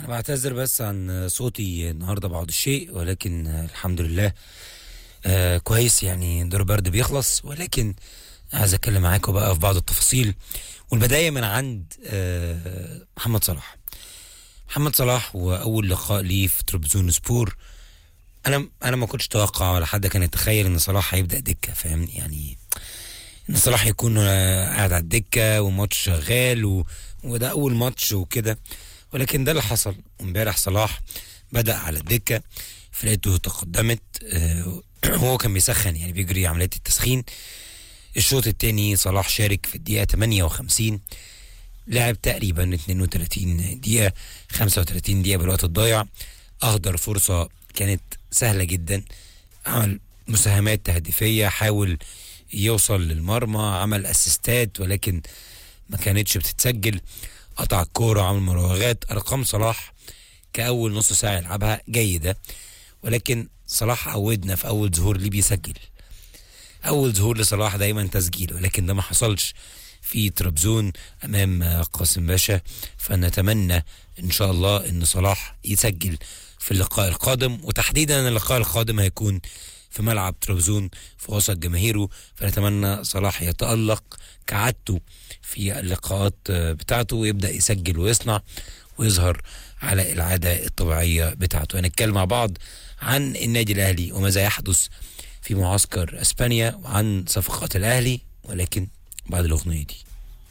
بعتذر بس عن صوتي النهارده بعض الشيء ولكن الحمد لله آه كويس يعني دور برد بيخلص ولكن عايز اتكلم معاكم بقى في بعض التفاصيل والبدايه من عند آه محمد صلاح محمد صلاح واول لقاء ليه في ترابزون سبور انا انا ما كنتش اتوقع ولا حد كان يتخيل ان صلاح هيبدا دكه فاهمني يعني ان صلاح يكون آه، قاعد على الدكه وماتش شغال و... وده اول ماتش وكده ولكن ده اللي حصل امبارح صلاح بدا على الدكه فرقته تقدمت آه، هو كان بيسخن يعني بيجري عمليه التسخين الشوط الثاني صلاح شارك في الدقيقه 58 لعب تقريبا 32 دقيقه 35 دقيقه بالوقت الضايع اهدر فرصه كانت سهله جدا عمل مساهمات تهديفيه حاول يوصل للمرمى عمل اسيستات ولكن ما كانتش بتتسجل قطع الكوره عمل مراوغات ارقام صلاح كاول نص ساعه يلعبها جيده ولكن صلاح عودنا في اول ظهور ليه بيسجل اول ظهور لصلاح دايما تسجيل ولكن ده ما حصلش في ترابزون امام قاسم باشا فنتمنى ان شاء الله ان صلاح يسجل في اللقاء القادم وتحديدا اللقاء القادم هيكون في ملعب ترابزون في وسط جماهيره فنتمنى صلاح يتألق كعادته في اللقاءات بتاعته ويبدأ يسجل ويصنع ويظهر على العادة الطبيعية بتاعته هنتكلم مع بعض عن النادي الأهلي وماذا يحدث في معسكر أسبانيا وعن صفقات الأهلي ولكن بعد الأغنية دي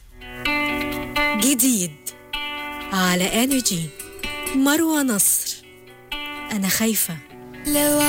جديد على انرجي مروة نصر انا خايفة لو